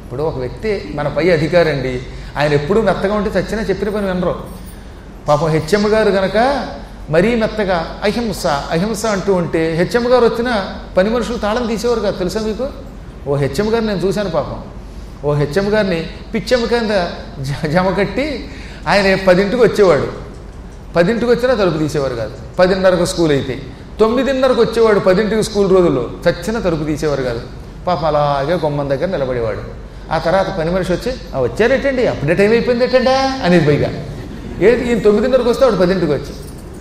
ఇప్పుడు ఒక వ్యక్తి మన పై అధికారి అండి ఆయన ఎప్పుడూ మెత్తగా ఉంటే చచ్చినా చెప్పిన పని వినరు పాపం హెచ్ఎం గారు గనక మరీ మెత్తగా అహింస అహింస అంటూ ఉంటే హెచ్ఎం గారు వచ్చిన పని మనుషులు తాళం తీసేవారు కాదు తెలుసా మీకు ఓ హెచ్ఎం గారిని నేను చూశాను పాపం ఓ హెచ్ఎం గారిని పిచ్చెం కింద జ- జమ కట్టి ఆయన పదింటికి వచ్చేవాడు పదింటికి వచ్చినా తలుపు తీసేవారు కాదు పదిన్నరకు స్కూల్ అయితే తొమ్మిదిన్నరకు వచ్చేవాడు పదింటికి స్కూల్ రోజుల్లో చచ్చిన తలుపు తీసేవారు కాదు పాప అలాగే గుమ్మం దగ్గర నిలబడేవాడు ఆ తర్వాత పని మనిషి వచ్చి "ఆ, వచ్చారేటండి అప్పుడే టైం అయిపోయింది ఏంటండా అనేది పైగా ఏది ఈయన తొమ్మిదిన్నరకు వస్తే వాడు పదింటికి వచ్చి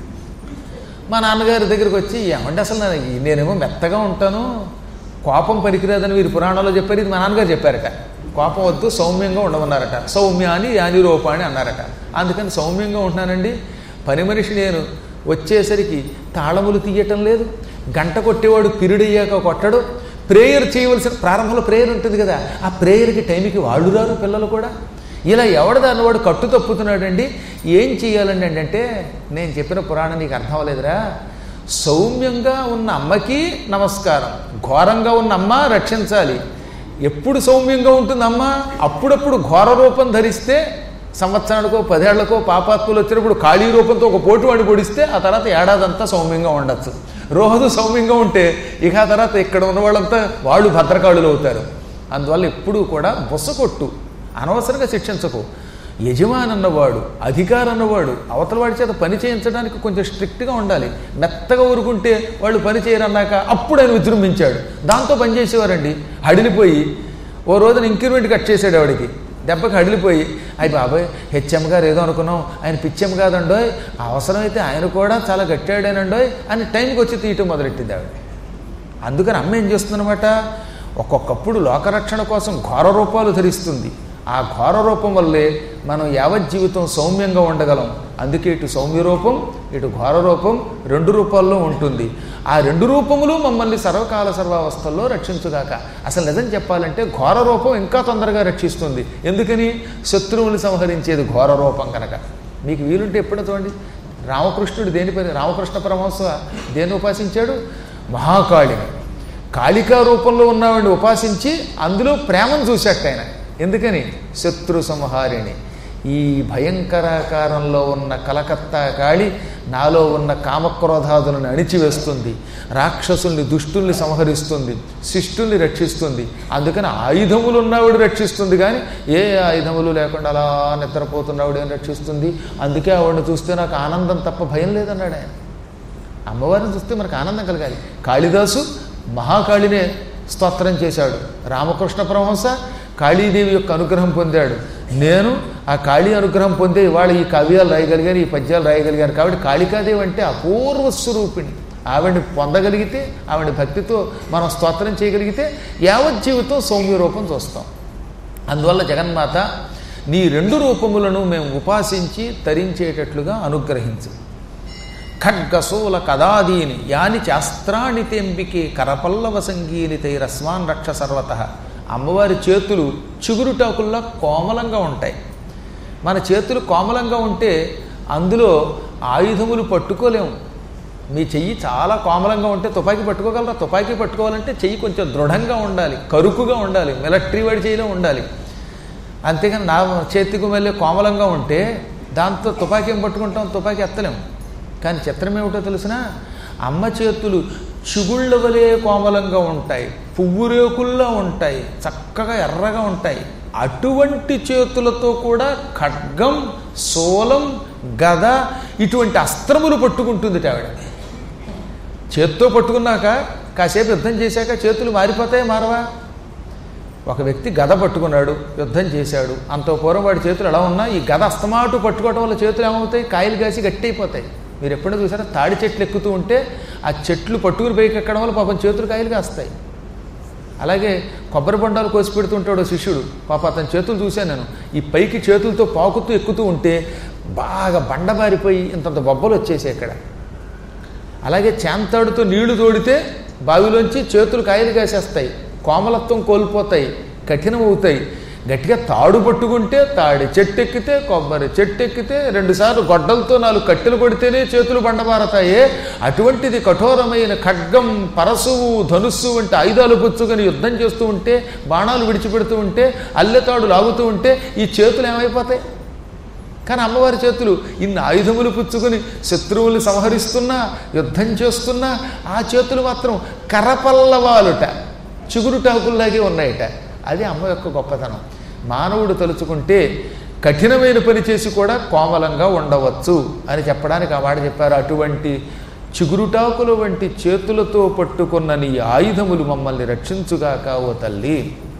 మా నాన్నగారి దగ్గరికి వచ్చి ఏమంటే అసలు నా- నేనేమో మెత్తగా ఉంటాను కోపం పనికిరాదని వీరు పురాణంలో చెప్పారు ఇది మా నాన్నగారు చెప్పారట కోపం వద్దు సౌమ్యంగా ఉండమన్నారట సౌమ్య అని యాని రూప అని అన్నారట అందుకని సౌమ్యంగా ఉంటున్నానండి పని మనిషి నేను వచ్చేసరికి తాళములు తీయటం లేదు గంట కొట్టేవాడు పిరిడయ్యాక కొట్టడు ప్రేయర్ చేయవలసిన ప్రారంభంలో ప్రేయర్ ఉంటుంది కదా ఆ ప్రేయర్కి టైంకి వాళ్ళు రారు పిల్లలు కూడా ఇలా ఎవడదాన్ని వాడు కట్టు తప్పుతున్నాడండి ఏం చేయాలండి అంటే నేను చెప్పిన పురాణం నీకు అర్థం అవ్వలేదురా సౌమ్యంగా ఉన్న అమ్మకి నమస్కారం ఘోరంగా ఉన్న అమ్మ రక్షించాలి ఎప్పుడు సౌమ్యంగా ఉంటుంది అమ్మ అప్పుడప్పుడు ఘోర రూపం ధరిస్తే సంవత్సరానికో పదేళ్లకో పాపాత్ములు వచ్చినప్పుడు ఖాళీ రూపంతో ఒక పోటు వాడిని పొడిస్తే ఆ తర్వాత ఏడాదంతా సౌమ్యంగా ఉండొచ్చు రోజు సౌమ్యంగా ఉంటే ఇక ఆ తర్వాత ఇక్కడ ఉన్న వాళ్ళంతా వాళ్ళు భద్రకాళులు అవుతారు అందువల్ల ఎప్పుడూ కూడా బుస కొట్టు అనవసరంగా శిక్షించకు యజమాని అన్నవాడు అధికారి అన్నవాడు అవతల వాడి చేత పని చేయించడానికి కొంచెం స్ట్రిక్ట్గా ఉండాలి మెత్తగా ఊరుకుంటే వాళ్ళు పని చేయరన్నాక అప్పుడు ఆయన విజృంభించాడు దాంతో పనిచేసేవారండి హడిలిపోయి ఓ రోజున ఇంక్రిమెంట్ కట్ చేసాడు ఆవిడకి దెబ్బకి హడిలిపోయి అయ్యి బాబాయ్ హెచ్ఎం గారు ఏదో అనుకున్నాం ఆయన పిచ్చెం కాదండోయ్ అవసరమైతే ఆయన కూడా చాలా గట్టాడేనండోయ్ అని టైంకి వచ్చి తీయటం మొదలెట్టింది ఆవిడ అందుకని అమ్మ ఏం చేస్తుందన్నమాట ఒక్కొక్కప్పుడు లోకరక్షణ కోసం ఘోర రూపాలు ధరిస్తుంది ఆ ఘోర రూపం వల్లే మనం యావత్ జీవితం సౌమ్యంగా ఉండగలం అందుకే ఇటు సౌమ్య రూపం ఇటు ఘోర రూపం రెండు రూపాల్లో ఉంటుంది ఆ రెండు రూపములు మమ్మల్ని సర్వకాల సర్వావస్థల్లో రక్షించుగాక అసలు నిజం చెప్పాలంటే ఘోర రూపం ఇంకా తొందరగా రక్షిస్తుంది ఎందుకని శత్రువుని సంహరించేది ఘోర రూపం కనుక మీకు వీలుంటే ఎప్పుడు చూడండి రామకృష్ణుడు దేని పని రామకృష్ణ పరమహంస దేన్ని ఉపాసించాడు మహాకాళిని కాళికా రూపంలో ఉన్నవాడిని ఉపాసించి అందులో ప్రేమను చూశాట ఆయన ఎందుకని శత్రు సంహారిణి ఈ భయంకరాకారంలో ఉన్న కలకత్తా కాళి నాలో ఉన్న కామక్రోధాదులను అణిచివేస్తుంది రాక్షసుల్ని దుష్టుల్ని సంహరిస్తుంది శిష్టుల్ని రక్షిస్తుంది అందుకని ఆయుధములు ఉన్నవాడు రక్షిస్తుంది కానీ ఏ ఆయుధములు లేకుండా అలా నిద్రపోతున్నవాడు ఏం రక్షిస్తుంది అందుకే ఆవిడని చూస్తే నాకు ఆనందం తప్ప భయం లేదన్నాడు ఆయన అమ్మవారిని చూస్తే మనకు ఆనందం కలగాలి కాళిదాసు మహాకాళినే స్తోత్రం చేశాడు రామకృష్ణ పరమహంస కాళీదేవి యొక్క అనుగ్రహం పొందాడు నేను ఆ కాళీ అనుగ్రహం పొందే ఇవాళ ఈ కావ్యాలు రాయగలిగాను ఈ పద్యాలు రాయగలిగాను కాబట్టి కాళికాదేవి అంటే అపూర్వ స్వరూపిణి ఆవిడని పొందగలిగితే ఆవిడ భక్తితో మనం స్తోత్రం చేయగలిగితే యావత్ జీవితం సౌమ్య రూపం చూస్తాం అందువల్ల జగన్మాత నీ రెండు రూపములను మేము ఉపాసించి తరించేటట్లుగా అనుగ్రహించు ఖడ్గసూల కదాదీని యాని శాస్త్రాణి తెంపికే కరపల్లవ సంగీనితై రస్మాన్ రక్ష సర్వత అమ్మవారి చేతులు చిగురుటాకుల్లా కోమలంగా ఉంటాయి మన చేతులు కోమలంగా ఉంటే అందులో ఆయుధములు పట్టుకోలేము మీ చెయ్యి చాలా కోమలంగా ఉంటే తుపాకీ పట్టుకోగలరా తుపాకీ పట్టుకోవాలంటే చెయ్యి కొంచెం దృఢంగా ఉండాలి కరుకుగా ఉండాలి మిలిటరీ వాడి చేయిలో ఉండాలి అంతేగాని నా చేతికి మళ్ళీ కోమలంగా ఉంటే దాంతో తుపాకీ ఏం పట్టుకుంటాం తుపాకీ ఎత్తలేము కానీ చిత్రం ఏమిటో తెలిసిన అమ్మ చేతులు చిగుళ్ళ వలె కోమలంగా ఉంటాయి పువ్వు రేకుల్లా ఉంటాయి చక్కగా ఎర్రగా ఉంటాయి అటువంటి చేతులతో కూడా ఖడ్గం సోలం గద ఇటువంటి అస్త్రములు పట్టుకుంటుంది ఆవిడ చేత్తో పట్టుకున్నాక కాసేపు యుద్ధం చేశాక చేతులు మారిపోతాయి మారవా ఒక వ్యక్తి గద పట్టుకున్నాడు యుద్ధం చేశాడు అంత పూర్వం వాడి చేతులు ఎలా ఉన్నా ఈ గద అస్తమాటు పట్టుకోవడం వల్ల చేతులు ఏమవుతాయి కాయలు కాసి గట్టి అయిపోతాయి మీరు ఎప్పుడైనా చూసారా తాడి చెట్లు ఎక్కుతూ ఉంటే ఆ చెట్లు పట్టుకుని పైకి ఎక్కడం వల్ల పాపం చేతులు కాయలు కాస్తాయి అలాగే కొబ్బరి బొండాలు కోసి పెడుతుంటాడు శిష్యుడు పాప అతని చేతులు చూశాను నేను ఈ పైకి చేతులతో పాకుతూ ఎక్కుతూ ఉంటే బాగా బండబారిపోయి ఇంతంత బొబ్బలు వచ్చేసాయి ఇక్కడ అలాగే చాంతాడుతో నీళ్లు తోడితే బావిలోంచి చేతులు కాయలు కాసేస్తాయి కోమలత్వం కోల్పోతాయి కఠినం అవుతాయి గట్టిగా తాడు పట్టుకుంటే తాడి చెట్టు ఎక్కితే కొబ్బరి చెట్టు ఎక్కితే రెండుసార్లు గొడ్డలతో నాలుగు కట్టెలు కొడితేనే చేతులు బండబారతాయే అటువంటిది కఠోరమైన ఖడ్గం పరశువు ధనుస్సు వంటి ఆయుధాలు పుచ్చుకొని యుద్ధం చేస్తూ ఉంటే బాణాలు విడిచిపెడుతూ ఉంటే అల్లెతాడు లాగుతూ ఉంటే ఈ చేతులు ఏమైపోతాయి కానీ అమ్మవారి చేతులు ఇన్ని ఆయుధములు పుచ్చుకొని శత్రువులు సంహరిస్తున్నా యుద్ధం చేస్తున్నా ఆ చేతులు మాత్రం కరపల్లవాలుట చిగురుటాకుల్లాగే ఉన్నాయట అది అమ్మ యొక్క గొప్పతనం మానవుడు తలుచుకుంటే కఠినమైన పని చేసి కూడా కోమలంగా ఉండవచ్చు అని చెప్పడానికి ఆ మాట చెప్పారు అటువంటి చిగురుటాకుల వంటి చేతులతో పట్టుకున్న నీ ఆయుధములు మమ్మల్ని రక్షించుగాక ఓ తల్లి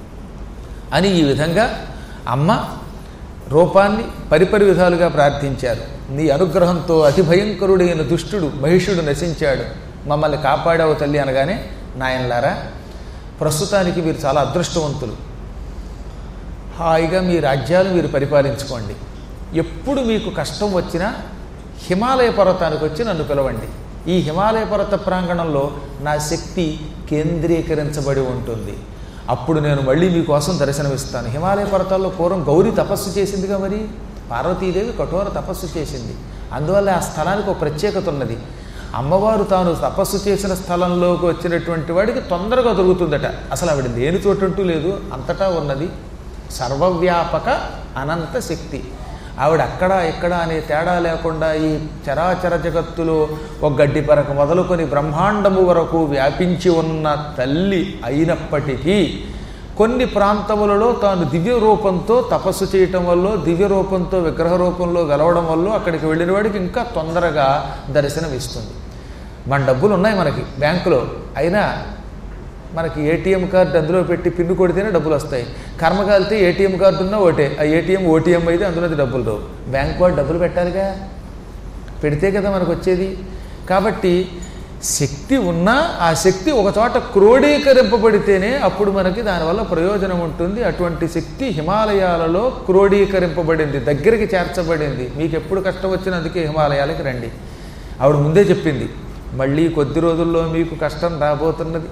అని ఈ విధంగా అమ్మ రూపాన్ని పరిపరి విధాలుగా ప్రార్థించారు నీ అనుగ్రహంతో అతి భయంకరుడైన దుష్టుడు మహిషుడు నశించాడు మమ్మల్ని కాపాడావు తల్లి అనగానే నాయనలారా ప్రస్తుతానికి మీరు చాలా అదృష్టవంతులు హాయిగా మీ రాజ్యాలు మీరు పరిపాలించుకోండి ఎప్పుడు మీకు కష్టం వచ్చినా హిమాలయ పర్వతానికి వచ్చి నన్ను పిలవండి ఈ హిమాలయ పర్వత ప్రాంగణంలో నా శక్తి కేంద్రీకరించబడి ఉంటుంది అప్పుడు నేను మళ్ళీ మీకోసం దర్శనమిస్తాను హిమాలయ పర్వతాల్లో పూర్వం గౌరీ తపస్సు చేసిందిగా మరి పార్వతీదేవి కఠోర తపస్సు చేసింది అందువల్ల ఆ స్థలానికి ఒక ప్రత్యేకత ఉన్నది అమ్మవారు తాను తపస్సు చేసిన స్థలంలోకి వచ్చినటువంటి వాడికి తొందరగా దొరుకుతుందట అసలు ఆవిడ లేని చోటంటూ లేదు అంతటా ఉన్నది సర్వవ్యాపక అనంత శక్తి ఆవిడ అక్కడ ఇక్కడ అనే తేడా లేకుండా ఈ చరాచర జగత్తులో ఒక గడ్డి పరకు మొదలుకొని బ్రహ్మాండము వరకు వ్యాపించి ఉన్న తల్లి అయినప్పటికీ కొన్ని ప్రాంతములలో తాను దివ్య రూపంతో తపస్సు చేయటం వల్ల దివ్య రూపంతో విగ్రహ రూపంలో వెలవడం వల్ల అక్కడికి వెళ్ళిన వాడికి ఇంకా తొందరగా దర్శనం ఇస్తుంది మన డబ్బులు ఉన్నాయి మనకి బ్యాంకులో అయినా మనకి ఏటీఎం కార్డు అందులో పెట్టి పిన్ను కొడితేనే డబ్బులు వస్తాయి కర్మ కాలితే ఏటీఎం కార్డు ఉన్నా ఒకటే ఆ ఏటీఎం ఓటీఎం అయితే అందులోది డబ్బులు రావు బ్యాంక్ వాడు డబ్బులు పెట్టాలిగా పెడితే కదా మనకు వచ్చేది కాబట్టి శక్తి ఉన్నా ఆ శక్తి ఒక చోట క్రోడీకరింపబడితేనే అప్పుడు మనకి దానివల్ల ప్రయోజనం ఉంటుంది అటువంటి శక్తి హిమాలయాలలో క్రోడీకరింపబడింది దగ్గరికి చేర్చబడింది మీకు ఎప్పుడు కష్టం వచ్చినా అందుకే హిమాలయాలకి రండి ఆవిడ ముందే చెప్పింది మళ్ళీ కొద్ది రోజుల్లో మీకు కష్టం రాబోతున్నది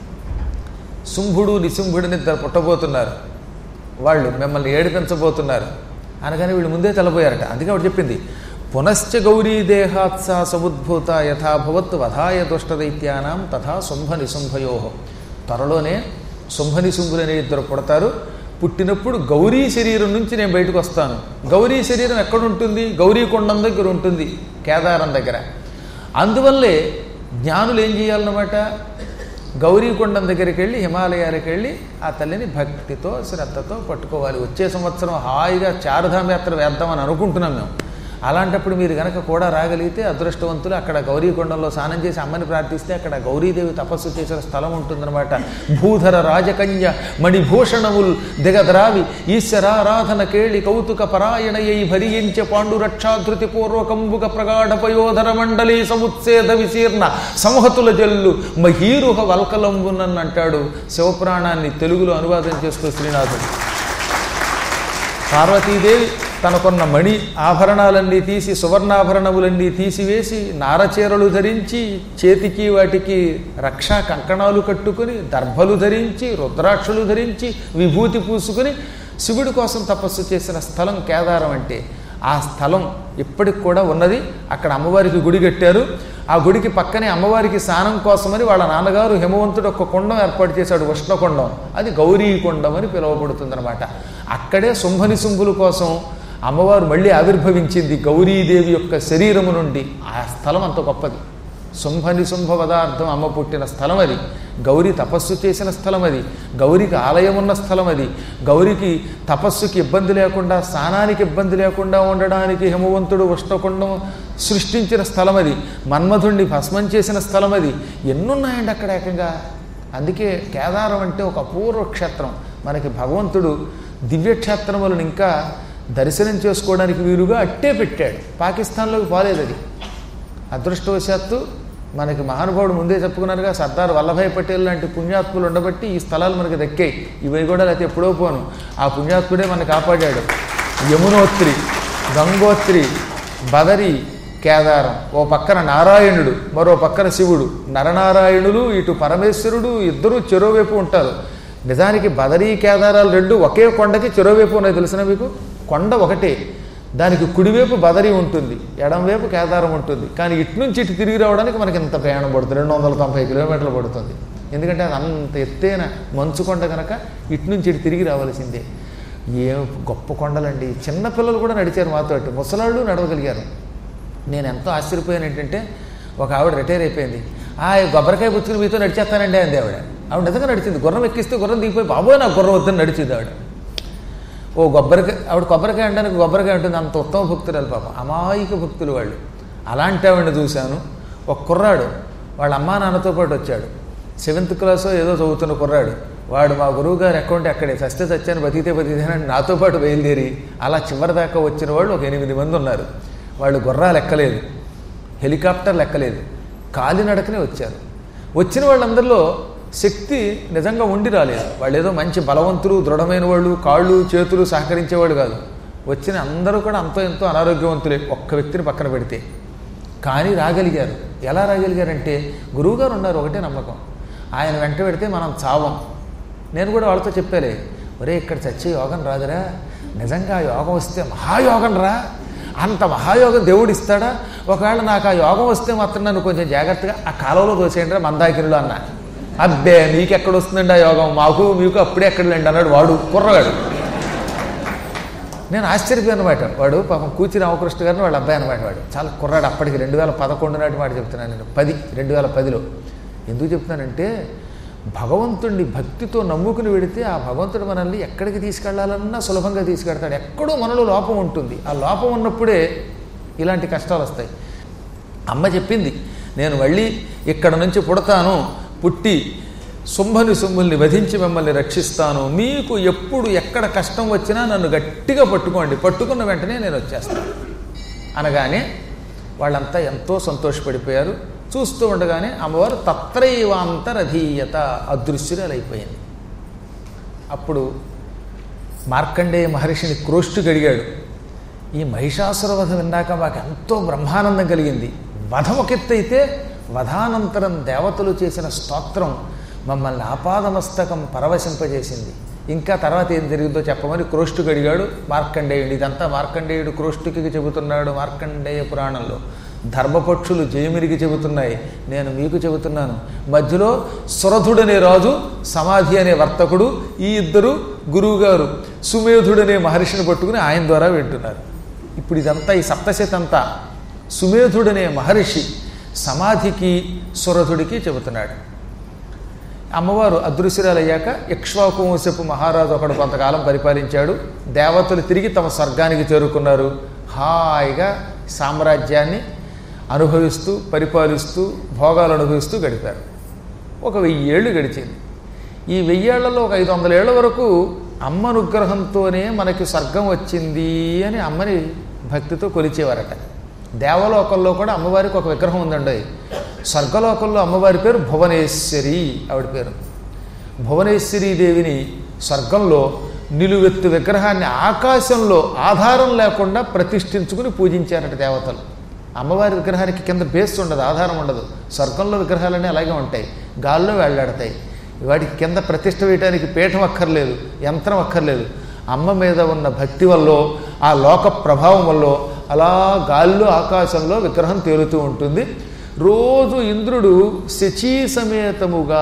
శుంభుడు నిశుంభుడిని ఇద్దరు పుట్టబోతున్నారు వాళ్ళు మిమ్మల్ని ఏడిపించబోతున్నారు అనగానే వీళ్ళు ముందే తెలబోయారట అందుకే ఆవిడ చెప్పింది పునశ్చ గౌరీ దేహాత్సా సముద్భూత యథాభవత్ వధాయ దుష్టదైత్యానాం తథా శుంభ నిశుంభయో త్వరలోనే శుంభ నిశుంభులనే ఇద్దరు పుడతారు పుట్టినప్పుడు గౌరీ శరీరం నుంచి నేను బయటకు వస్తాను గౌరీ శరీరం ఎక్కడ ఉంటుంది గౌరీ కొండం దగ్గర ఉంటుంది కేదారం దగ్గర అందువల్లే జ్ఞానులు ఏం చేయాలన్నమాట గౌరీకొండం దగ్గరికి వెళ్ళి హిమాలయాలకు వెళ్ళి ఆ తల్లిని భక్తితో శ్రద్ధతో పట్టుకోవాలి వచ్చే సంవత్సరం హాయిగా చారుధామ యాత్ర వేద్దామని అనుకుంటున్నాం మేము అలాంటప్పుడు మీరు కనుక కూడా రాగలిగితే అదృష్టవంతులు అక్కడ గౌరీకొండంలో స్నానం చేసి అమ్మని ప్రార్థిస్తే అక్కడ గౌరీదేవి తపస్సు చేసిన స్థలం ఉంటుందన్నమాట భూధర రాజకన్య మణిభూషణముల్ దిగద్రావి ఈశ్వరారాధన కేళి కౌతుక పరాయణయై భరించ పాండురక్షాధృతి పూర్వకంబుక ప్రగాఢ పయోధర మండలి సముత్సేద విశీర్ణ సంహతుల జల్లు మహీరుహ వల్కలంబునన్ అంటాడు శివపురాణాన్ని తెలుగులో అనువాదం చేస్తూ శ్రీనాథుడు పార్వతీదేవి తనకున్న మణి ఆభరణాలన్నీ తీసి సువర్ణాభరణములన్నీ తీసివేసి నారచీరలు ధరించి చేతికి వాటికి రక్షా కంకణాలు కట్టుకుని దర్భలు ధరించి రుద్రాక్షలు ధరించి విభూతి పూసుకుని శివుడి కోసం తపస్సు చేసిన స్థలం కేదారం అంటే ఆ స్థలం ఇప్పటికి కూడా ఉన్నది అక్కడ అమ్మవారికి గుడి కట్టారు ఆ గుడికి పక్కనే అమ్మవారికి స్నానం కోసమని వాళ్ళ నాన్నగారు హిమవంతుడు ఒక కుండం ఏర్పాటు చేశాడు ఉష్ణకుండం అది గౌరీ కుండం అని పిలువబడుతుందన్నమాట అక్కడే శుంభని శుంభుల కోసం అమ్మవారు మళ్ళీ ఆవిర్భవించింది గౌరీదేవి యొక్క శరీరము నుండి ఆ స్థలం అంత గొప్పది శుంభని శుంభ పదార్థం అమ్మ పుట్టిన స్థలం అది గౌరీ తపస్సు చేసిన స్థలం అది గౌరికి ఆలయం ఉన్న స్థలం అది గౌరికి తపస్సుకి ఇబ్బంది లేకుండా స్నానానికి ఇబ్బంది లేకుండా ఉండడానికి హిమవంతుడు ఉష్ణకుండం సృష్టించిన స్థలం అది మన్మధుణ్ణి భస్మం చేసిన స్థలం అది ఎన్నున్నాయండి అక్కడ ఏకంగా అందుకే కేదారం అంటే ఒక అపూర్వ క్షేత్రం మనకి భగవంతుడు దివ్యక్షేత్రములను ఇంకా దర్శనం చేసుకోవడానికి వీలుగా అట్టే పెట్టాడు పాకిస్తాన్లోకి పోలేదు అది అదృష్టవశాత్తు మనకి మహానుభావుడు ముందే చెప్పుకున్నారుగా సర్దార్ వల్లభాయ్ పటేల్ లాంటి పుణ్యాత్ములు ఉండబట్టి ఈ స్థలాలు మనకి దక్కాయి ఇవి కూడా లేకపోతే ఎప్పుడో పోను ఆ పుణ్యాత్ముడే మనని కాపాడాడు యమునోత్రి గంగోత్రి బదరి కేదారం ఓ పక్కన నారాయణుడు మరో పక్కన శివుడు నరనారాయణులు ఇటు పరమేశ్వరుడు ఇద్దరూ చెరోవైపు ఉంటారు నిజానికి బదరీ కేదారాలు రెండు ఒకే కొండకి చెరోవైపు ఉన్నాయి తెలిసిన మీకు కొండ ఒకటే దానికి కుడివైపు బదరీ ఉంటుంది ఎడంవైపు కేదారం ఉంటుంది కానీ ఇటు నుంచి ఇటు తిరిగి రావడానికి మనకి ఇంత ప్రయాణం పడుతుంది రెండు వందల తొంభై కిలోమీటర్లు పడుతుంది ఎందుకంటే అది అంత ఎత్తైన మంచు కొండ కనుక ఇటు నుంచి ఇటు తిరిగి రావాల్సిందే ఏ గొప్ప కొండలండి చిన్న పిల్లలు కూడా నడిచారు మాతో ముసలాళ్ళు నడవగలిగారు నేను ఎంతో ఆశ్చర్యపోయాను ఏంటంటే ఒక ఆవిడ రిటైర్ అయిపోయింది ఆ కొబ్బరికాయ పుచ్చుకుని మీతో నడిచేస్తానండి అంది ఆవిడ ఆవిడ నిజంగా నడిచింది గుర్రం ఎక్కిస్తే గుర్రం దిగిపోయి బాబోయ్ నాకు గుర్రం వద్దని నడిచింది ఆవిడ ఓ కొబ్బరికాయ ఆవిడ కొబ్బరికాయ అనడానికి కొబ్బరికాయ ఉంటుంది అంత ఉత్తమ భక్తురాలు పాపం అమాయక భక్తులు వాళ్ళు అలాంటి ఆవిడని చూశాను ఒక కుర్రాడు వాళ్ళ అమ్మా నాన్నతో పాటు వచ్చాడు సెవెంత్ క్లాసో ఏదో చదువుతున్న కుర్రాడు వాడు మా గురువు గారు అకౌంట్ అక్కడే సస్తే సత్యాన్ని బతికితే బతికితే అని నాతో పాటు బయలుదేరి అలా చివరి దాకా వచ్చిన వాళ్ళు ఒక ఎనిమిది మంది ఉన్నారు వాళ్ళు గుర్రాలు ఎక్కలేదు హెలికాప్టర్లు ఎక్కలేదు కాలినడకనే వచ్చారు వచ్చిన వాళ్ళందరిలో శక్తి నిజంగా ఉండి రాలేదు వాళ్ళు ఏదో మంచి బలవంతులు దృఢమైన వాళ్ళు కాళ్ళు చేతులు సహకరించేవాళ్ళు కాదు వచ్చిన అందరూ కూడా అంతో ఎంతో అనారోగ్యవంతులే ఒక్క వ్యక్తిని పక్కన పెడితే కానీ రాగలిగారు ఎలా రాగలిగారంటే గురువుగారు ఉన్నారు ఒకటే నమ్మకం ఆయన వెంట పెడితే మనం చావం నేను కూడా వాళ్ళతో చెప్పాలే ఒరే ఇక్కడ చచ్చే యోగం రాదురా నిజంగా ఆ యోగం వస్తే మహాయోగం రా అంత మహాయోగం దేవుడు ఇస్తాడా ఒకవేళ నాకు ఆ యోగం వస్తే మాత్రం నన్ను కొంచెం జాగ్రత్తగా ఆ కాలంలో దోసేయండి రా మందాకిరిలో అన్న అబ్బే మీకు ఎక్కడ వస్తుందండి ఆ యోగం మాకు మీకు అప్పుడే ఎక్కడలేండి అన్నాడు వాడు కుర్రగాడు నేను ఆశ్చర్యపోయాను అనమాట వాడు పాపం కూచి రామకృష్ణ గారిని వాళ్ళ అబ్బాయి అనమాట వాడు చాలా కుర్రాడు అప్పటికి రెండు వేల పదకొండు నాటి మాట చెప్తున్నాను నేను పది రెండు వేల పదిలో ఎందుకు చెప్తున్నానంటే భగవంతుడిని భక్తితో నమ్ముకుని వెడితే ఆ భగవంతుడు మనల్ని ఎక్కడికి తీసుకెళ్లాలన్నా సులభంగా తీసుకెడతాడు ఎక్కడో మనలో లోపం ఉంటుంది ఆ లోపం ఉన్నప్పుడే ఇలాంటి కష్టాలు వస్తాయి అమ్మ చెప్పింది నేను మళ్ళీ ఇక్కడ నుంచి పుడతాను పుట్టి శుంభని శుంభుల్ని వధించి మిమ్మల్ని రక్షిస్తాను మీకు ఎప్పుడు ఎక్కడ కష్టం వచ్చినా నన్ను గట్టిగా పట్టుకోండి పట్టుకున్న వెంటనే నేను వచ్చేస్తాను అనగానే వాళ్ళంతా ఎంతో సంతోషపడిపోయారు చూస్తూ ఉండగానే అమ్మవారు తత్రైవాంతరధీయత అదృశ్యురాలైపోయింది అప్పుడు మార్కండేయ మహర్షిని క్రోష్టు గడిగాడు ఈ మహిషాసుర వధ విన్నాక మాకు ఎంతో బ్రహ్మానందం కలిగింది వధ ఒక ఎత్తు అయితే వధానంతరం దేవతలు చేసిన స్తోత్రం మమ్మల్ని ఆపాదమస్తకం పరవశింపజేసింది ఇంకా తర్వాత ఏం జరిగిందో చెప్పమని క్రోష్టుకు అడిగాడు మార్కండేయుడు ఇదంతా మార్కండేయుడు క్రోష్టుకి చెబుతున్నాడు మార్కండేయ పురాణంలో ధర్మపక్షులు జయమిరికి చెబుతున్నాయి నేను మీకు చెబుతున్నాను మధ్యలో సురథుడనే రాజు సమాధి అనే వర్తకుడు ఈ ఇద్దరు గురువుగారు సుమేధుడనే మహర్షిని పట్టుకుని ఆయన ద్వారా వింటున్నారు ఇప్పుడు ఇదంతా ఈ సప్తశతి అంతా సుమేధుడనే మహర్షి సమాధికి సురథుడికి చెబుతున్నాడు అమ్మవారు అదృశ్యరాలయ్యాక ఇక్ష్వాకు వంశపు మహారాజు ఒకడు కొంతకాలం పరిపాలించాడు దేవతలు తిరిగి తమ స్వర్గానికి చేరుకున్నారు హాయిగా సామ్రాజ్యాన్ని అనుభవిస్తూ పరిపాలిస్తూ భోగాలు అనుభవిస్తూ గడిపారు ఒక వెయ్యి ఏళ్ళు గడిచింది ఈ వెయ్యేళ్లలో ఒక ఐదు వందల ఏళ్ల వరకు అమ్మ అనుగ్రహంతోనే మనకి స్వర్గం వచ్చింది అని అమ్మని భక్తితో కొలిచేవారట దేవలోకంలో కూడా అమ్మవారికి ఒక విగ్రహం ఉందండి స్వర్గలోకంలో అమ్మవారి పేరు భువనేశ్వరి ఆవిడ పేరు భువనేశ్వరీ దేవిని స్వర్గంలో నిలువెత్తు విగ్రహాన్ని ఆకాశంలో ఆధారం లేకుండా ప్రతిష్ఠించుకుని పూజించారట దేవతలు అమ్మవారి విగ్రహానికి కింద బేస్ ఉండదు ఆధారం ఉండదు స్వర్గంలో విగ్రహాలన్నీ అలాగే ఉంటాయి గాల్లో వెళ్ళాడతాయి వాటికి కింద ప్రతిష్ఠ వేయడానికి పీఠం అక్కర్లేదు యంత్రం అక్కర్లేదు అమ్మ మీద ఉన్న భక్తి వల్ల ఆ లోక ప్రభావం వల్ల అలా గాల్లో ఆకాశంలో విగ్రహం తేలుతూ ఉంటుంది రోజు ఇంద్రుడు శచీ సమేతముగా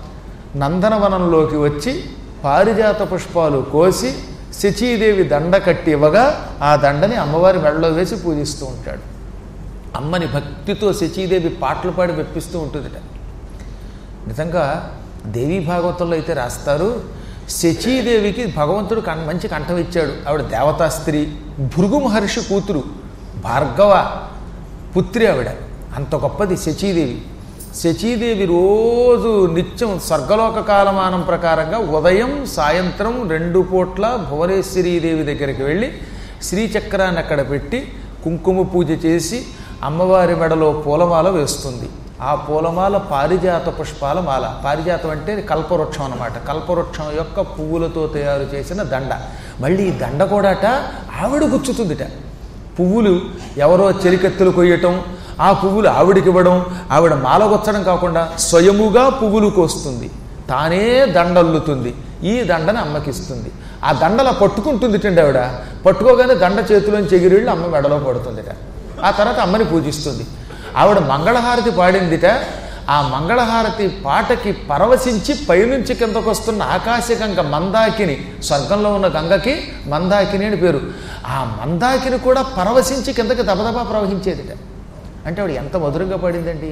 నందనవనంలోకి వచ్చి పారిజాత పుష్పాలు కోసి శచీదేవి దండ కట్టి ఇవ్వగా ఆ దండని అమ్మవారి మెడలో వేసి పూజిస్తూ ఉంటాడు అమ్మని భక్తితో శచీదేవి పాటలు పాడి మెప్పిస్తూ ఉంటుందిట నిజంగా దేవీ భాగవతంలో అయితే రాస్తారు శచీదేవికి భగవంతుడు కన్ మంచి కంఠం ఇచ్చాడు ఆవిడ దేవతా స్త్రీ భృగు మహర్షి కూతురు భార్గవ పుత్రి ఆవిడ అంత గొప్పది శచీదేవి శచీదేవి రోజు నిత్యం స్వర్గలోక కాలమానం ప్రకారంగా ఉదయం సాయంత్రం రెండు పూట్ల భువనేశ్వరీదేవి దగ్గరికి వెళ్ళి శ్రీచక్రాన్ని అక్కడ పెట్టి కుంకుమ పూజ చేసి అమ్మవారి మెడలో పూలమాల వేస్తుంది ఆ పూలమాల పారిజాత పుష్పాల మాల పారిజాతం అంటే కల్పవృక్షం అన్నమాట కల్పవృక్షం యొక్క పువ్వులతో తయారు చేసిన దండ మళ్ళీ ఈ దండ కూడాట ఆవిడ గుచ్చుతుందిట పువ్వులు ఎవరో చెలికెత్తులు కొయ్యటం ఆ పువ్వులు ఆవిడికి ఇవ్వడం ఆవిడ మాల గుచ్చడం కాకుండా స్వయముగా పువ్వులు కోస్తుంది తానే దండల్లుతుంది ఈ దండని అమ్మకిస్తుంది ఆ దండలా పట్టుకుంటుంది టండి ఆవిడ పట్టుకోగానే దండ చేతిలోంచి ఎగిరిళ్ళు అమ్మ మెడలో పడుతుందిట ఆ తర్వాత అమ్మని పూజిస్తుంది ఆవిడ మంగళహారతి పాడిందిట ఆ మంగళహారతి పాటకి పరవశించి పైనుంచి కిందకు వస్తున్న ఆకాశగంగ మందాకిని స్వర్గంలో ఉన్న గంగకి మందాకిని అని పేరు ఆ మందాకిని కూడా పరవశించి కిందకి దబదబా ప్రవహించేదిట అంటే ఆవిడ ఎంత మధురంగా పాడిందండి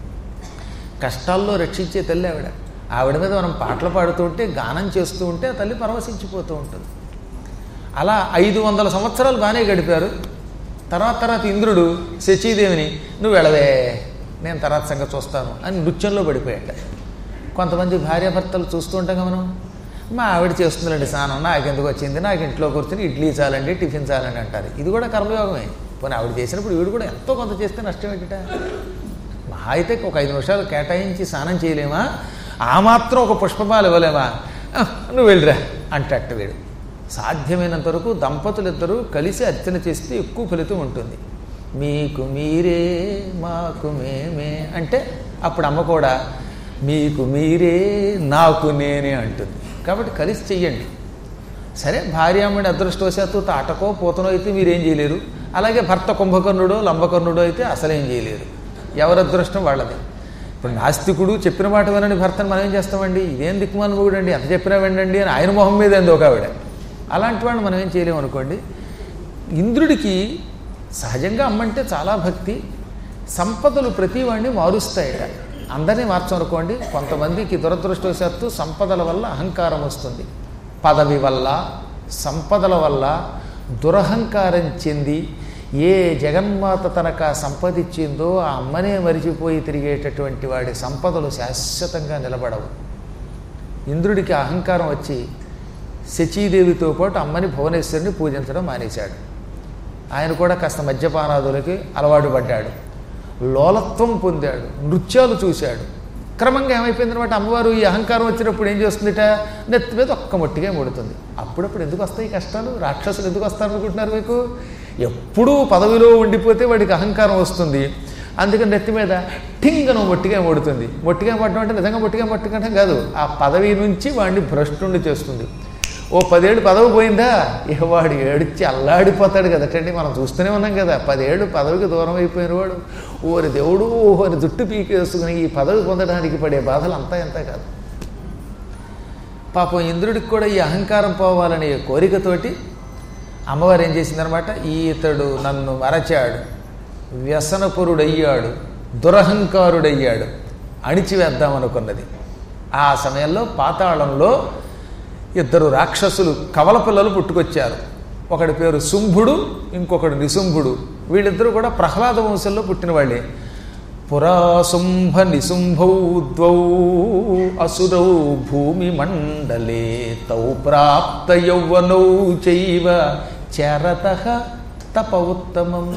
కష్టాల్లో రక్షించే తల్లి ఆవిడ ఆవిడ మీద మనం పాటలు పాడుతూ ఉంటే గానం చేస్తూ ఉంటే ఆ తల్లి పరవశించిపోతూ ఉంటుంది అలా ఐదు వందల సంవత్సరాలు బాగానే గడిపారు తర్వాత తర్వాత ఇంద్రుడు శచీదేవిని నువ్వు వెళ్ళవే నేను తర్వాత సంగతి చూస్తాను అని నృత్యంలో పడిపోయాట కొంతమంది భార్యాభర్తలు చూస్తూ ఉంటాం మనం మా ఆవిడ చేస్తుందండి స్నానం నాకెందుకు వచ్చింది నాకు ఇంట్లో కూర్చొని ఇడ్లీ చాలండి టిఫిన్ చాలండి అంటారు ఇది కూడా కర్మయోగమే పోనీ ఆవిడ చేసినప్పుడు వీడు కూడా ఎంతో కొంత చేస్తే నష్టం ఏంటిట మహా అయితే ఒక ఐదు నిమిషాలు కేటాయించి స్నానం చేయలేమా ఆ మాత్రం ఒక పుష్పమాలు ఇవ్వలేమా "ఆ, నువ్వు వెళ్ళిరా అంటట్టు వీడు సాధ్యమైనంత వరకు దంపతులిద్దరూ కలిసి అర్చన చేస్తే ఎక్కువ ఫలితం ఉంటుంది మీకు మీరే మాకు మేమే అంటే అప్పుడు అమ్మ కూడా మీకు మీరే నాకు నేనే అంటుంది కాబట్టి కలిసి చెయ్యండి సరే భార్యామణి అదృష్టవశాత్తు తాటకో పోతనో అయితే మీరేం చేయలేరు అలాగే భర్త కుంభకర్ణుడో లంబకర్ణుడో అయితే అసలేం చేయలేరు ఎవరి అదృష్టం వాళ్ళది ఇప్పుడు నాస్తికుడు చెప్పిన మాట వినని భర్తను మనం ఏం చేస్తామండి ఇదేం దిక్కుమానుభవుడు అండి ఎంత చెప్పినా వినండి అని ఆయన మొహం మీద ఏందో ఒక ఆవిడ అలాంటి వాడిని మనం ఏం చేయలేము అనుకోండి ఇంద్రుడికి సహజంగా అమ్మంటే చాలా భక్తి సంపదలు ప్రతి వాడిని మారుస్తాయట అందరినీ మార్చమనుకోండి కొంతమందికి దురదృష్టవశాత్తు సంపదల వల్ల అహంకారం వస్తుంది పదవి వల్ల సంపదల వల్ల దురహంకారం చెంది ఏ జగన్మాత తనకు ఆ సంపద ఇచ్చిందో ఆ అమ్మనే మరిచిపోయి తిరిగేటటువంటి వాడి సంపదలు శాశ్వతంగా నిలబడవు ఇంద్రుడికి అహంకారం వచ్చి శచీదేవితో పాటు అమ్మని భువనేశ్వరిని పూజించడం మానేశాడు ఆయన కూడా కాస్త మద్యపానాదులకి అలవాటు పడ్డాడు లోలత్వం పొందాడు నృత్యాలు చూశాడు క్రమంగా ఏమైపోయిందనమాట అమ్మవారు ఈ అహంకారం వచ్చినప్పుడు ఏం చేస్తుందిట నెత్తి మీద ఒక్క మొట్టిగా ముడుతుంది అప్పుడప్పుడు ఎందుకు వస్తాయి కష్టాలు రాక్షసులు ఎందుకు వస్తారు అనుకుంటున్నారు మీకు ఎప్పుడూ పదవిలో ఉండిపోతే వాడికి అహంకారం వస్తుంది అందుకని నెత్తి మీద ఠింగను మొట్టిగా ముడుతుంది మొట్టిగా పట్టడం అంటే నిజంగా మొట్టిగా పట్టుకోవడం కాదు ఆ పదవి నుంచి వాడిని భ్రష్టుండి చేస్తుంది ఓ పదేళ్ళు పదవి పోయిందా ఇక వాడు ఏడిచి అల్లాడిపోతాడు కదటండి మనం చూస్తూనే ఉన్నాం కదా పదేళ్ళు పదవికి దూరం అయిపోయిన వాడు ఓరి దేవుడు ఓరి జుట్టు పీకేసుకుని ఈ పదవి పొందడానికి పడే బాధలు అంతా ఎంత కాదు పాపం ఇంద్రుడికి కూడా ఈ అహంకారం పోవాలనే కోరికతోటి అమ్మవారు ఏం చేసిందనమాట ఈతడు నన్ను మరచాడు వ్యసనపురుడయ్యాడు దురహంకారుడయ్యాడు అణిచివేద్దామనుకున్నది ఆ సమయంలో పాతాళంలో ఇద్దరు రాక్షసులు కవల పిల్లలు పుట్టుకొచ్చారు ఒకడి పేరు శుంభుడు ఇంకొకడు నిశుంభుడు వీళ్ళిద్దరూ కూడా ప్రహ్లాద వంశంలో పుట్టిన వాళ్ళే పురాశుంభ నిశుంభౌ ద్వౌ అసురౌ భూమి మండలే తౌ ప్రాప్త యౌవనౌ చైవ చరత తప ఉత్తమం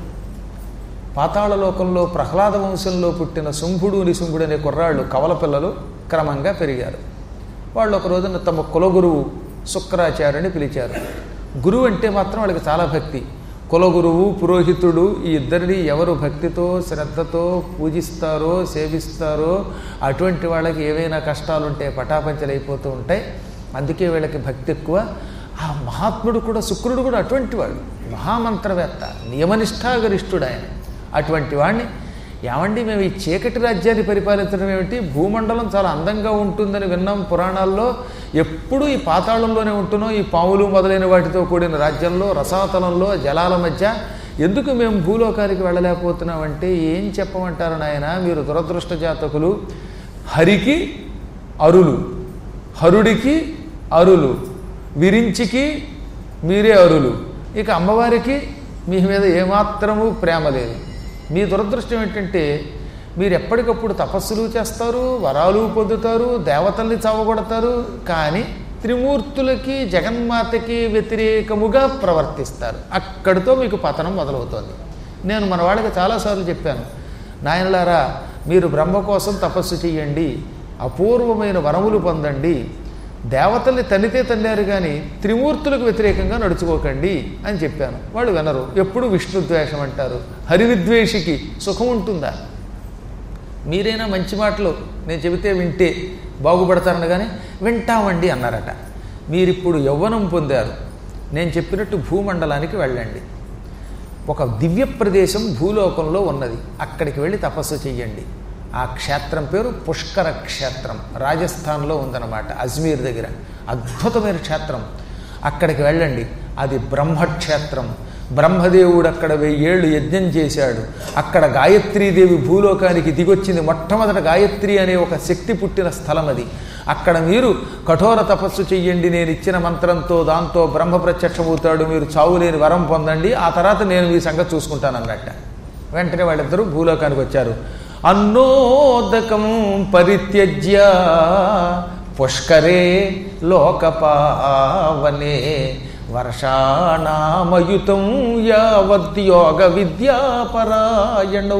పాతాళలోకంలో ప్రహ్లాద వంశంలో పుట్టిన శుంభుడు నిశుంభుడు అనే కుర్రాళ్ళు కవల పిల్లలు క్రమంగా పెరిగారు వాళ్ళు ఒక రోజున తమ కులగురువు శుక్రాచార్యుని పిలిచారు గురువు అంటే మాత్రం వాళ్ళకి చాలా భక్తి కులగురువు పురోహితుడు ఈ ఇద్దరిని ఎవరు భక్తితో శ్రద్ధతో పూజిస్తారో సేవిస్తారో అటువంటి వాళ్ళకి ఏవైనా కష్టాలుంటే పటాపంచలైపోతూ ఉంటాయి అందుకే వీళ్ళకి భక్తి ఎక్కువ ఆ మహాత్ముడు కూడా శుక్రుడు కూడా అటువంటి వాడు మహామంత్రవేత్త నియమనిష్టాగరిష్ఠుడు ఆయన అటువంటి వాడిని ఏమండి మేము ఈ చీకటి రాజ్యాన్ని పరిపాలించడం ఏమిటి భూమండలం చాలా అందంగా ఉంటుందని విన్నాం పురాణాల్లో ఎప్పుడూ ఈ పాతాళంలోనే ఉంటున్నాం ఈ పావులు మొదలైన వాటితో కూడిన రాజ్యంలో రసాతలంలో జలాల మధ్య ఎందుకు మేము భూలోకానికి వెళ్ళలేకపోతున్నామంటే ఏం చెప్పమంటారు నాయన మీరు దురదృష్ట జాతకులు హరికి అరులు హరుడికి అరులు విరించికి మీరే అరులు ఇక అమ్మవారికి మీ మీద ఏమాత్రము ప్రేమ లేదు మీ దురదృష్టం ఏంటంటే మీరు ఎప్పటికప్పుడు తపస్సులు చేస్తారు వరాలు పొందుతారు దేవతల్ని చావగొడతారు కానీ త్రిమూర్తులకి జగన్మాతకి వ్యతిరేకముగా ప్రవర్తిస్తారు అక్కడితో మీకు పతనం మొదలవుతుంది నేను మన వాళ్ళకి చాలాసార్లు చెప్పాను నాయనలారా మీరు బ్రహ్మ కోసం తపస్సు చేయండి అపూర్వమైన వరములు పొందండి దేవతల్ని తన్నితే తన్నారు కానీ త్రిమూర్తులకు వ్యతిరేకంగా నడుచుకోకండి అని చెప్పాను వాళ్ళు వినరు ఎప్పుడు విష్ణు ద్వేషం అంటారు హరివిద్వేషికి సుఖం ఉంటుందా మీరైనా మంచి మాటలు నేను చెబితే వింటే బాగుపడతారనగానే వింటామండి అన్నారట మీరిప్పుడు యవ్వనం పొందారు నేను చెప్పినట్టు భూమండలానికి వెళ్ళండి ఒక దివ్య ప్రదేశం భూలోకంలో ఉన్నది అక్కడికి వెళ్ళి తపస్సు చెయ్యండి ఆ క్షేత్రం పేరు పుష్కర క్షేత్రం రాజస్థాన్లో ఉందన్నమాట అజ్మీర్ దగ్గర అద్భుతమైన క్షేత్రం అక్కడికి వెళ్ళండి అది బ్రహ్మక్షేత్రం బ్రహ్మదేవుడు అక్కడ వెయ్యేళ్ళు యజ్ఞం చేశాడు అక్కడ గాయత్రీదేవి భూలోకానికి దిగొచ్చింది మొట్టమొదట గాయత్రి అనే ఒక శక్తి పుట్టిన స్థలం అది అక్కడ మీరు కఠోర తపస్సు చెయ్యండి నేను ఇచ్చిన మంత్రంతో దాంతో బ్రహ్మ ప్రత్యక్షమవుతాడు మీరు చావులేని వరం పొందండి ఆ తర్వాత నేను మీ సంగతి చూసుకుంటాను అన్నట్ట వెంటనే వాళ్ళిద్దరూ భూలోకానికి వచ్చారు అన్నోదకం పరిత్యజ్య పుష్కరే లోకపావనే వర్షాణామయుతం యావద్యోగ విద్యాపరాయణౌ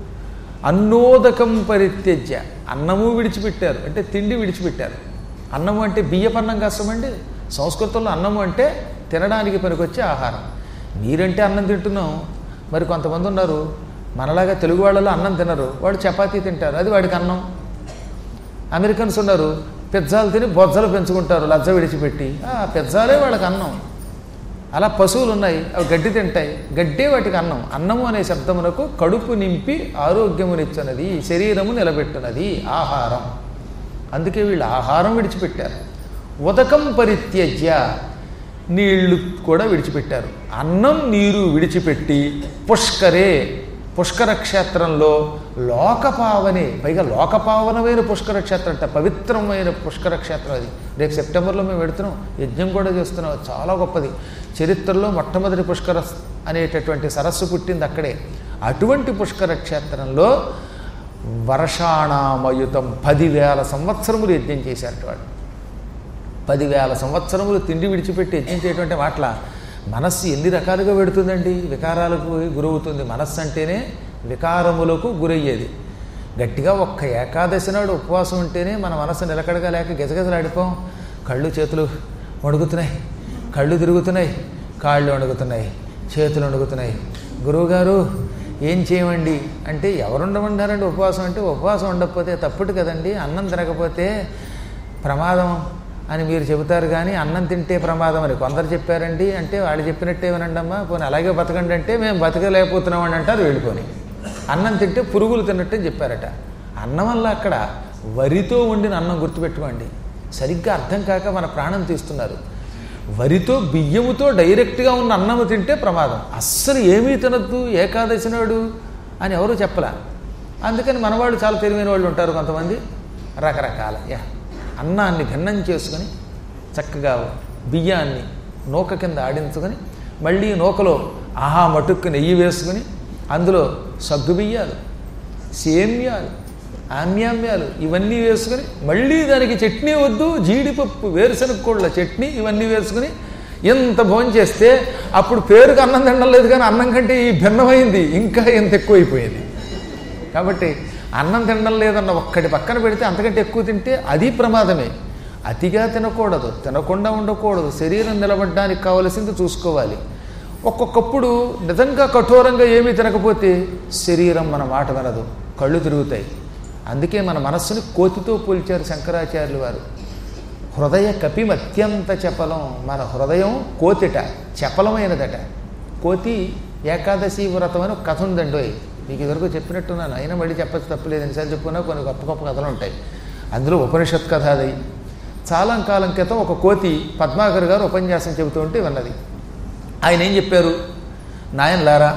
అన్నోదకం పరిత్యజ్య అన్నము విడిచిపెట్టారు అంటే తిండి విడిచిపెట్టారు అన్నము అంటే బియ్యపన్నం కష్టమండి సంస్కృతంలో అన్నము అంటే తినడానికి పనికొచ్చే ఆహారం మీరంటే అన్నం తింటున్నాం మరి కొంతమంది ఉన్నారు మనలాగా తెలుగు వాళ్ళలో అన్నం తినరు వాడు చపాతీ తింటారు అది వాడికి అన్నం అమెరికన్స్ ఉన్నారు పిజ్జాలు తిని బొజ్జలు పెంచుకుంటారు లజ్జ విడిచిపెట్టి ఆ పిజ్జాలే వాళ్ళకి అన్నం అలా పశువులు ఉన్నాయి అవి గడ్డి తింటాయి గడ్డే వాటికి అన్నం అన్నము అనే శబ్దమునకు కడుపు నింపి ఆరోగ్యమునిచ్చినది శరీరము నిలబెట్టునది ఆహారం అందుకే వీళ్ళు ఆహారం విడిచిపెట్టారు ఉదకం పరిత్యజ్య నీళ్లు కూడా విడిచిపెట్టారు అన్నం నీరు విడిచిపెట్టి పుష్కరే పుష్కర క్షేత్రంలో లోకపావనే పైగా లోకపావనమైన పుష్కర క్షేత్రం అంటే పవిత్రమైన పుష్కర క్షేత్రం అది రేపు సెప్టెంబర్లో మేము పెడుతున్నాం యజ్ఞం కూడా చేస్తున్నాం అది చాలా గొప్పది చరిత్రలో మొట్టమొదటి పుష్కర అనేటటువంటి సరస్సు పుట్టింది అక్కడే అటువంటి పుష్కర క్షేత్రంలో వర్షాణామయుతం పదివేల సంవత్సరములు యజ్ఞం చేశారట వాడు పదివేల సంవత్సరములు తిండి విడిచిపెట్టి యజ్ఞం చేయడం అంటే మాటల మనస్సు ఎన్ని రకాలుగా పెడుతుందండి వికారాలకు గురవుతుంది మనస్సు అంటేనే వికారములకు గురయ్యేది గట్టిగా ఒక్క ఏకాదశి నాడు ఉపవాసం ఉంటేనే మన మనస్సు నిలకడగా లేక గజగజలాడిపోం కళ్ళు చేతులు వణుకుతున్నాయి కళ్ళు తిరుగుతున్నాయి కాళ్ళు వణుకుతున్నాయి చేతులు వణుకుతున్నాయి గురువుగారు ఏం చేయమండి అంటే ఎవరు ఉండమన్నారండి ఉపవాసం అంటే ఉపవాసం ఉండకపోతే తప్పుడు కదండి అన్నం తినకపోతే ప్రమాదం అని మీరు చెబుతారు కానీ అన్నం తింటే ప్రమాదం అని కొందరు చెప్పారండి అంటే వాళ్ళు చెప్పినట్టే వినండి అమ్మా పోనీ అలాగే బతకండి అంటే మేము బతకలేకపోతున్నామని అంటారు వెళ్ళిపోని అన్నం తింటే పురుగులు తిన్నట్టు చెప్పారట అన్నం వల్ల అక్కడ వరితో వండిన అన్నం గుర్తుపెట్టుకోండి సరిగ్గా అర్థం కాక మన ప్రాణం తీస్తున్నారు వరితో బియ్యముతో డైరెక్ట్గా ఉన్న అన్నము తింటే ప్రమాదం అస్సలు ఏమీ తినద్దు ఏకాదశి నాడు అని ఎవరు చెప్పలా అందుకని మనవాళ్ళు చాలా తెలివైన వాళ్ళు ఉంటారు కొంతమంది రకరకాల యా అన్నాన్ని భిన్నం చేసుకొని చక్కగా బియ్యాన్ని నూక కింద ఆడించుకొని మళ్ళీ నూకలో ఆహా మటుక్కు నెయ్యి వేసుకుని అందులో సగ్గు బియ్యాలు సేమ్యాలు ఆమ్యామ్యాలు ఇవన్నీ వేసుకుని మళ్ళీ దానికి చట్నీ వద్దు జీడిపప్పు వేరుశనగ కోళ్ళ చట్నీ ఇవన్నీ వేసుకుని ఎంత భోజనం చేస్తే అప్పుడు పేరుకు అన్నం తినడం లేదు కానీ అన్నం కంటే ఈ భిన్నమైంది ఇంకా ఎంత ఎక్కువైపోయింది కాబట్టి అన్నం తినడం లేదన్న ఒక్కటి పక్కన పెడితే అంతకంటే ఎక్కువ తింటే అది ప్రమాదమే అతిగా తినకూడదు తినకుండా ఉండకూడదు శరీరం నిలబడడానికి కావలసింది చూసుకోవాలి ఒక్కొక్కప్పుడు నిజంగా కఠోరంగా ఏమీ తినకపోతే శరీరం మన మాట వినదు కళ్ళు తిరుగుతాయి అందుకే మన మనస్సుని కోతితో పోల్చారు శంకరాచార్యులు వారు హృదయ కపిం అత్యంత చపలం మన హృదయం కోతిట చపలమైనదట కోతి ఏకాదశి వ్రతం అని ఒక కథ ఉందండి మీకు ఇదివరకు చెప్పినట్టున్నాను అయినా మళ్ళీ చెప్పచ్చు తప్పలేదు ఎన్నిసార్లు చెప్పుకున్నా కొన్ని గొప్ప గొప్ప కథలు ఉంటాయి అందులో ఉపనిషత్ కథ అది చాలా కాలం క్రితం ఒక కోతి పద్మాకర్ గారు ఉపన్యాసం చెబుతూ ఉంటే విన్నది ఆయన ఏం చెప్పారు నాయనలారా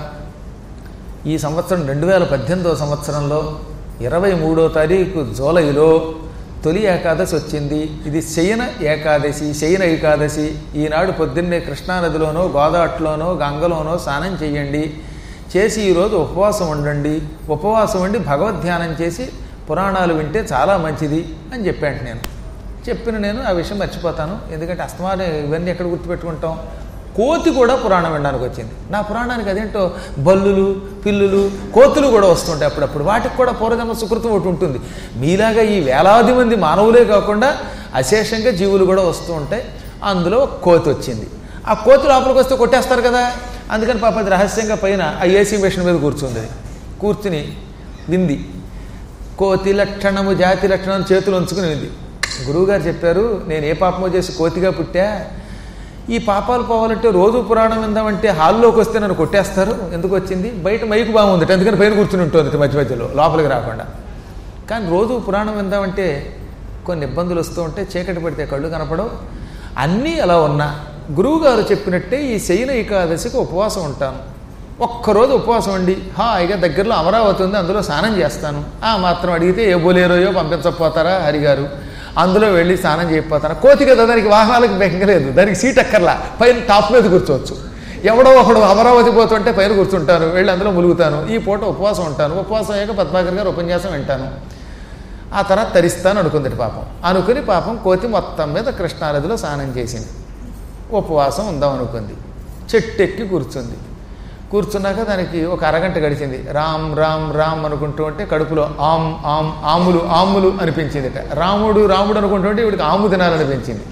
ఈ సంవత్సరం రెండు వేల పద్దెనిమిదవ సంవత్సరంలో ఇరవై మూడో తారీఖు జూలైలో తొలి ఏకాదశి వచ్చింది ఇది శయన ఏకాదశి శయన ఏకాదశి ఈనాడు పొద్దున్నే కృష్ణానదిలోనో గోదావరిలోనో గంగలోనో స్నానం చేయండి చేసి ఈరోజు ఉపవాసం ఉండండి ఉపవాసం ఉండి భగవద్ధ్యానం చేసి పురాణాలు వింటే చాలా మంచిది అని చెప్పాను నేను చెప్పిన నేను ఆ విషయం మర్చిపోతాను ఎందుకంటే అస్తమానం ఇవన్నీ ఎక్కడ గుర్తుపెట్టుకుంటాం కోతి కూడా పురాణం వినడానికి వచ్చింది నా పురాణానికి అదేంటో బల్లులు పిల్లులు కోతులు కూడా వస్తుంటాయి అప్పుడప్పుడు వాటికి కూడా పూర్వజన్మ సుకృతం ఒకటి ఉంటుంది మీలాగా ఈ వేలాది మంది మానవులే కాకుండా అశేషంగా జీవులు కూడా వస్తూ ఉంటాయి అందులో ఒక కోతి వచ్చింది ఆ కోతి లోపలికి వస్తే కొట్టేస్తారు కదా అందుకని పాప అది రహస్యంగా పైన ఆ ఏసీ మిషన్ మీద కూర్చుంది కూర్చుని వింది కోతి లక్షణము జాతి లక్షణం చేతులు ఉంచుకుని ఉంది గురువుగారు చెప్పారు నేను ఏ పాపమో చేసి కోతిగా పుట్టా ఈ పాపాలు పోవాలంటే రోజు పురాణం విందామంటే హాల్లోకి వస్తే నన్ను కొట్టేస్తారు ఎందుకు వచ్చింది బయట మైకు బాగుంది అందుకని పైన కూర్చుని ఉంటుంది మధ్య మధ్యలో లోపలికి రాకుండా కానీ రోజు పురాణం విందామంటే కొన్ని ఇబ్బందులు వస్తూ ఉంటే చీకటి పడితే కళ్ళు కనపడవు అన్నీ అలా ఉన్నా గురువుగారు చెప్పినట్టే ఈ శయన ఏకాదశికి ఉపవాసం ఉంటాను ఒక్కరోజు ఉపవాసం ఉండి హాయిగా దగ్గరలో అమరావతి ఉంది అందులో స్నానం చేస్తాను ఆ మాత్రం అడిగితే ఏ బోలేరోయో పంపించకపోతారా హరిగారు అందులో వెళ్ళి స్నానం చేయకపోతారా కోతి కదా దానికి వాహనాలకు బెంగలేదు దానికి సీట్ అక్కర్లా పైన టాప్ మీద కూర్చోవచ్చు ఎవడో ఒకడు అమరావతి పోతుంటే పైన కూర్చుంటాను వెళ్ళి అందులో ములుగుతాను ఈ పూట ఉపవాసం ఉంటాను ఉపవాసం అయ్యాక పద్మాకర్ గారు ఉపన్యాసం వింటాను ఆ తర్వాత తరిస్తాను అనుకుంది పాపం అనుకుని పాపం కోతి మొత్తం మీద కృష్ణానదిలో స్నానం చేసింది ఉపవాసం ఉందాం అనుకుంది చెట్టు ఎక్కి కూర్చుంది కూర్చున్నాక దానికి ఒక అరగంట గడిచింది రామ్ రామ్ రామ్ అనుకుంటూ ఉంటే కడుపులో ఆమ్ ఆమ్ ఆములు ఆములు అనిపించిందిట రాముడు రాముడు అనుకుంటూ ఉంటే వీడికి ఆము తినాలనిపించింది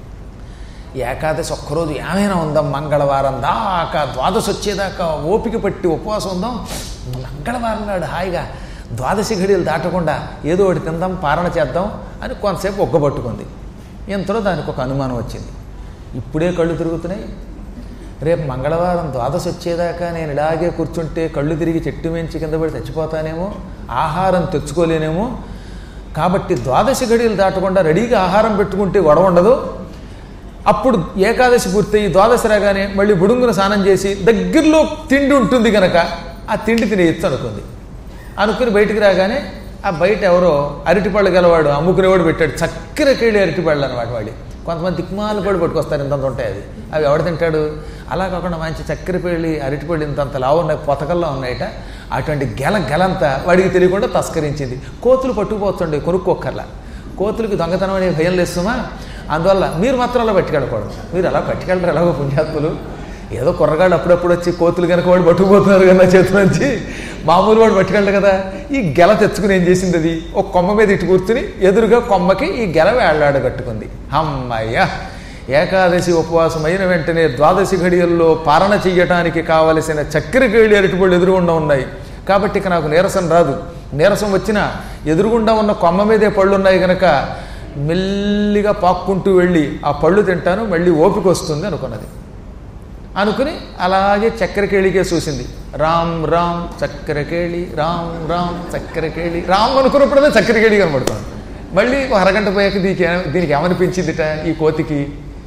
ఏకాదశి ఒక్కరోజు ఏమైనా ఉందాం మంగళవారం దాకా ద్వాదశి వచ్చేదాకా ఓపిక పట్టి ఉపవాసం ఉందాం మంగళవారం నాడు హాయిగా ద్వాదశి ఘడియలు దాటకుండా ఏదో ఒకటి తిందాం పారణ చేద్దాం అని కొంతసేపు ఒగ్గబట్టుకుంది ఇంతలో దానికి ఒక అనుమానం వచ్చింది ఇప్పుడే కళ్ళు తిరుగుతున్నాయి రేపు మంగళవారం ద్వాదశి వచ్చేదాకా నేను ఇలాగే కూర్చుంటే కళ్ళు తిరిగి చెట్టు మించి కింద పడి చచ్చిపోతానేమో ఆహారం తెచ్చుకోలేనేమో కాబట్టి ద్వాదశి గడియలు దాటకుండా రెడీగా ఆహారం పెట్టుకుంటే గొడవ ఉండదు అప్పుడు ఏకాదశి పూర్తయి ద్వాదశి రాగానే మళ్ళీ బుడుంగున స్నానం చేసి దగ్గరలో తిండి ఉంటుంది కనుక ఆ తిండి తినేయచ్చు అనుకుంది అనుకుని బయటికి రాగానే ఆ బయట ఎవరో అరటిపళ్ళు గలవాడు అమ్ముకునేవాడు పెట్టాడు చక్కెర కేళి అరటిపళ్ళు అనమాట వాడి కొంతమంది దిక్మాలు పడి పట్టుకొస్తారు ఇంతంత ఉంటాయి అది అవి ఎవడు తింటాడు అలా కాకుండా మంచి చక్కెర పేళ్ళి అరటిపళ్ళు ఇంతంత లావు ఉన్నాయి పొతకల్లో ఉన్నాయట అటువంటి గెల గెలంతా వాడికి తెలియకుండా తస్కరించింది కోతులు పట్టుకుపోతుండే కొనుక్కోక్కర్లా కోతులకి దొంగతనం అనే భయం లేస్తుమా అందువల్ల మీరు మాత్రం అలా పట్టుకెళ్ళకూడదు మీరు అలా పట్టుకెళ్ళరు ఎలాగో పుణ్యాత్ములు ఏదో కుర్రగాడు అప్పుడప్పుడు వచ్చి కోతులు కనుక వాడు పట్టుకుపోతున్నారు కదా చేతి నుంచి మామూలు వాడు పట్టుకెళ్ళడు కదా ఈ గెల తెచ్చుకుని ఏం చేసింది అది ఒక కొమ్మ మీద ఇటు కూర్చుని ఎదురుగా కొమ్మకి ఈ గెల వేళ్లాడగట్టుకుంది అమ్మయ్య ఏకాదశి ఉపవాసం అయిన వెంటనే ద్వాదశి ఘడియల్లో పాలన చెయ్యటానికి కావలసిన చక్కెర కేళి అరటిపళ్ళు ఎదురుగుండా ఉన్నాయి కాబట్టి ఇక నాకు నీరసం రాదు నీరసం వచ్చినా ఎదురుగుండా ఉన్న కొమ్మ మీదే పళ్ళు ఉన్నాయి కనుక మెల్లిగా పాక్కుంటూ వెళ్ళి ఆ పళ్ళు తింటాను మళ్ళీ ఓపిక వస్తుంది అనుకున్నది అనుకుని అలాగే చక్కెరకేళికే చూసింది రామ్ రామ్ చక్కెరకేళి రామ్ రామ్ చక్కెరకేళి రామ్ అనుకున్నప్పుడే చక్కెరకేళి కనబడుతుంది మళ్ళీ ఒక అరగంట పోయాక దీనికి ఏ- దీనికి ఏమనిపించిందిట ఈ కోతికి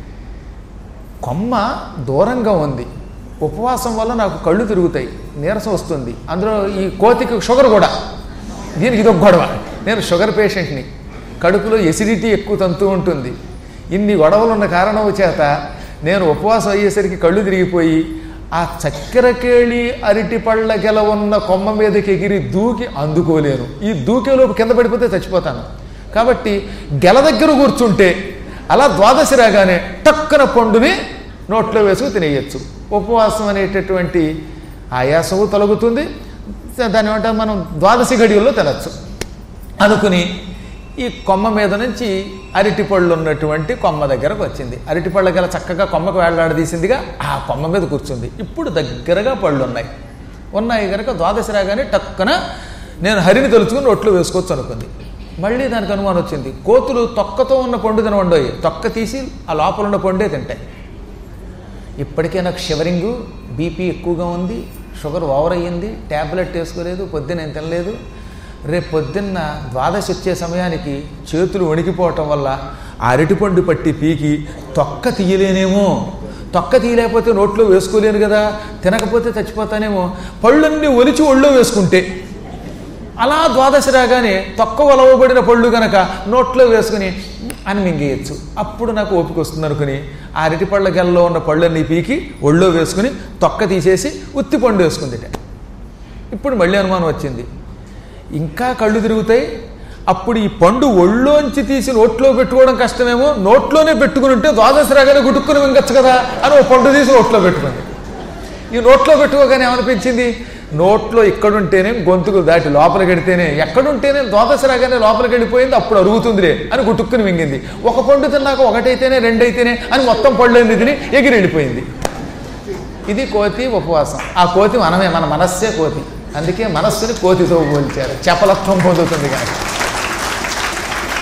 కొమ్మ దూరంగా ఉంది ఉపవాసం వల్ల నాకు కళ్ళు తిరుగుతాయి నీరసం వస్తుంది అందులో ఈ కోతికి షుగర్ కూడా దీనికి ఇదొక గొడవ నేను షుగర్ పేషెంట్ని కడుపులో ఎసిడిటీ ఎక్కువ తంతూ ఉంటుంది ఇన్ని గొడవలు ఉన్న కారణం చేత నేను ఉపవాసం అయ్యేసరికి కళ్ళు తిరిగిపోయి ఆ చక్కెరకేళి అరటి పళ్ళ గెల ఉన్న కొమ్మ మీదకి ఎగిరి దూకి అందుకోలేను ఈ దూకేలోపు కింద పడిపోతే చచ్చిపోతాను కాబట్టి గెల దగ్గర కూర్చుంటే అలా ద్వాదశి రాగానే టక్కన పండుని నోట్లో వేసుకు తినేయచ్చు ఉపవాసం అనేటటువంటి ఆయాసము తొలగుతుంది దాని ఏమంటాం మనం ద్వాదశి గడియల్లో తినచ్చు అనుకుని ఈ కొమ్మ మీద నుంచి అరటిపళ్ళు ఉన్నటువంటి కొమ్మ దగ్గరకు వచ్చింది అరటిపళ్ళ గల చక్కగా కొమ్మకు వేళ్లాడదీసిందిగా ఆ కొమ్మ మీద కూర్చుంది ఇప్పుడు దగ్గరగా పళ్ళు ఉన్నాయి ఉన్నాయి కనుక ద్వాదశి రాగానే టక్కున నేను హరిని తలుచుకుని రొట్లు వేసుకోవచ్చు అనుకుంది మళ్ళీ దానికి అనుమానం వచ్చింది కోతులు తొక్కతో ఉన్న పండు తినవండోయి తొక్క తీసి ఆ లోపల ఉన్న పండే తింటాయి ఇప్పటికే నాకు షివరింగు బీపీ ఎక్కువగా ఉంది షుగర్ ఓవర్ అయ్యింది ట్యాబ్లెట్ వేసుకోలేదు పొద్దున్న ఏం తినలేదు రేపు పొద్దున్న ద్వాదశి వచ్చే సమయానికి చేతులు వణికిపోవటం వల్ల ఆ అరటిపండు పట్టి పీకి తొక్క తీయలేనేమో తొక్క తీయలేకపోతే నోట్లో వేసుకోలేను కదా తినకపోతే చచ్చిపోతానేమో పళ్ళన్నీ ఒలిచి ఒళ్ళో వేసుకుంటే అలా ద్వాదశి రాగానే తొక్క ఒలవబడిన పళ్ళు గనక నోట్లో వేసుకుని అని మింగేయచ్చు అప్పుడు నాకు ఓపిక వస్తుంది అనుకుని ఆ అరటి పళ్ళ గెల్లో ఉన్న పళ్ళన్నీ పీకి ఒళ్ళో వేసుకుని తొక్క తీసేసి ఉత్తి పండు వేసుకుందిట ఇప్పుడు మళ్ళీ అనుమానం వచ్చింది ఇంకా కళ్ళు తిరుగుతాయి అప్పుడు ఈ పండు ఒళ్ళోంచి తీసి నోట్లో పెట్టుకోవడం కష్టమేమో నోట్లోనే పెట్టుకుని ఉంటే ద్వాదశి రాగానే గుట్టుకుని మింగచ్చు కదా అని ఓ పండు తీసి నోట్లో పెట్టుకుంది ఈ నోట్లో పెట్టుకోగానే ఏమనిపించింది నోట్లో ఇక్కడుంటేనే గొంతుకు దాటి లోపలికి వెడితేనే ఎక్కడుంటేనే ద్వాదశి రాగానే లోపలికి వెళ్ళిపోయింది అప్పుడు అరుగుతుందిలే అని గుట్టుక్కుని మింగింది ఒక పండు తిన్నాక ఒకటైతేనే రెండైతేనే అని మొత్తం పళ్ళైంది తిని ఎగిరి వెళ్ళిపోయింది ఇది కోతి ఉపవాసం ఆ కోతి మనమే మన మనస్సే కోతి అందుకే మనస్సుని కోతితో పోల్చారు చపలత్వం పొందుతుంది కనుక